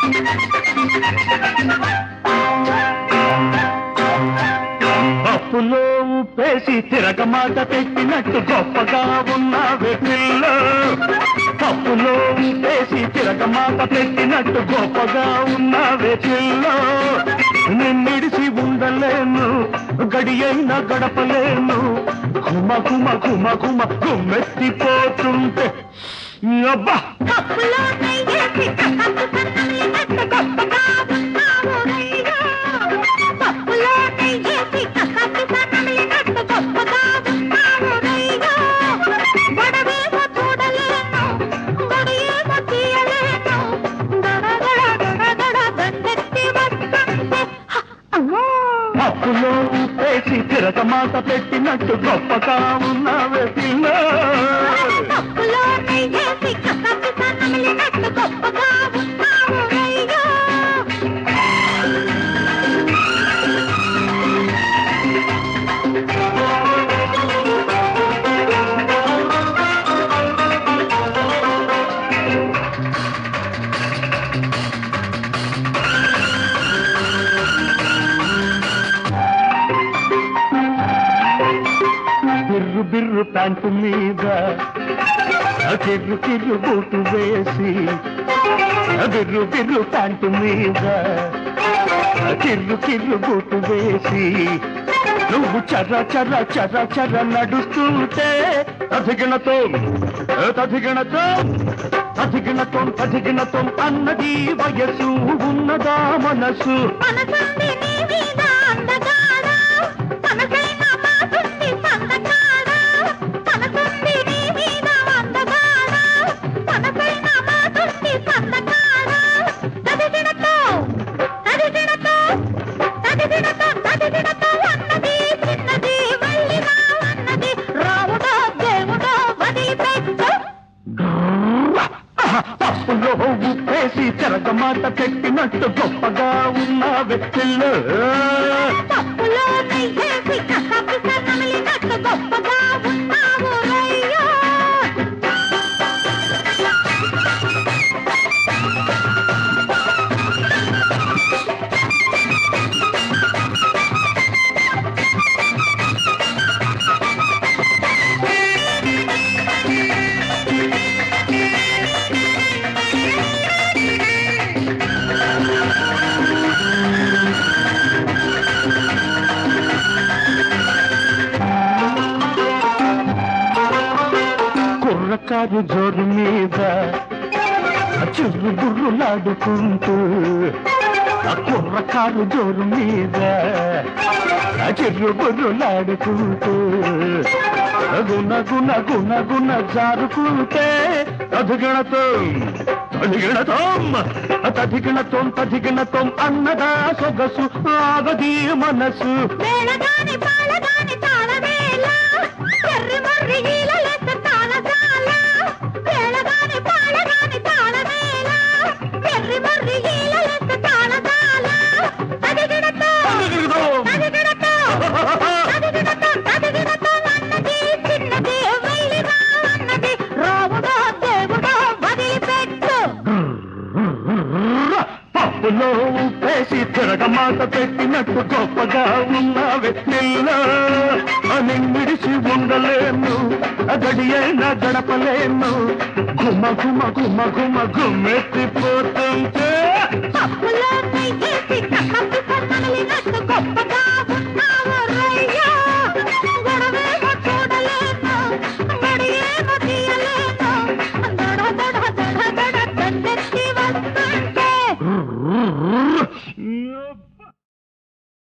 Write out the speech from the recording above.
పప్పులో ఉప్పేసి తిరగమాట పెట్టినట్టు గొప్పగా ఉన్నావే పిల్ల పప్పులో ఉప్పేసి తిరగమాట పెట్టినట్టు గొప్పగా ఉన్నావే పిల్ల నిన్నిడిసి ఉండలేను గడియైన గడపలేను కుమ కుమ కుమ కుమ కుమ్మెత్తిపోతుంటే అబ్బా పప్పులో నెయ్యేసి కక్కకు సన్నమిలినట్టు గొప్పగా ఉన్నావు రయ్యో. పప్పులో నెయ్యేసి కక్కకు సన్నమిలినట్టు గొప్పగా ఉన్నావు రయ్యో. గొడవేమో చూడలేను, గొడియేమో తీయలేను. గడగడ గడగడ దండెత్తి వస్తుంటే, హ, అమ్మో. పప్పులో ఉప్పేసి తిరగమాట పెట్టినట్టు గొప్పగా ఉన్నావే పిల్ల పప్పులో నెయ్యేసి కక్కకు సన్నమిలినట్టు గొప్పగా ఉన్నావు రయ్యో. బిర్రు బిర్రు ప్యాంటు మీద ఆ కిర్రు కిర్రు బూటు వేసి ఆ బిర్రు బిర్రు ప్యాంటు మీద ఆ కిర్రు కిర్రు బూటు వేసి నువ్వు చర్ర చర్ర చర్ర చర్ర నడుస్తుంటే తదిగినతో తదిగినతో తదిగినతో తదిగినతో అన్నది వయసు ఉన్నదా మనసు మనసుంది నీ మీద అందగాడ మనసైన మాటుంది సందగాడ మనసుంది నీ మీద అందగాడ మనసైన మాటుంది సందగాడ తదిగినతో తదిగినతో తదిగినతో తదిగినతో అన్నది చిన్నది వెళ్ళినా అన్నది రాముడో దేవుడో వదిలిపెట్టు పప్పులో ఉప్పేసి చెరగమాట పెట్టినట్టు గొప్పగా ఉన్న వ్యక్తులు పప్పులో నెయ్యేసి కసాపి సన్నమిలినట్టు గొప్పగా ఉన్నావు రయ్యో కుర్రకారు జోరు మీద చుర్రు బుర్రులాడుకుంటూ ఆ కుర్రకారు జోరు మీద ఆ చిర్రు బుర్రులాడుకుంటూ గుణ గుణ గుణ గుణ జారుకుంటే తదిగణతో తదిగణతం తదిగణతం తదిగణతం అన్నదా సొగసు ఆగది మనసు వేళగాని పాలగాని తాళవేళ ఎర్రి మర్రి ఈలలెత్త తాళజాల వేళగాని పాలగాని తాళవేళ ఎర్రి మర్రి ఈలలెత్త తాళజాల తదిగిడతో తదిగిడతో తదిగిడతో తదిగిడతో అన్నది చిన్నది వెళ్ళిరా అన్నది రాముడో దేవుడో వదిలిపెట్టు పప్పులో ఉప్పేసి తిరగమాట పెట్టినట్టు గొప్పగా ఉన్న వ్యక్తిలో అని మిడిసి ఉండలేను గడి అయినా గడపలేను గుమ గుమ గుమ గుమ గుమ్మెత్తిపోతుంటే పప్పులో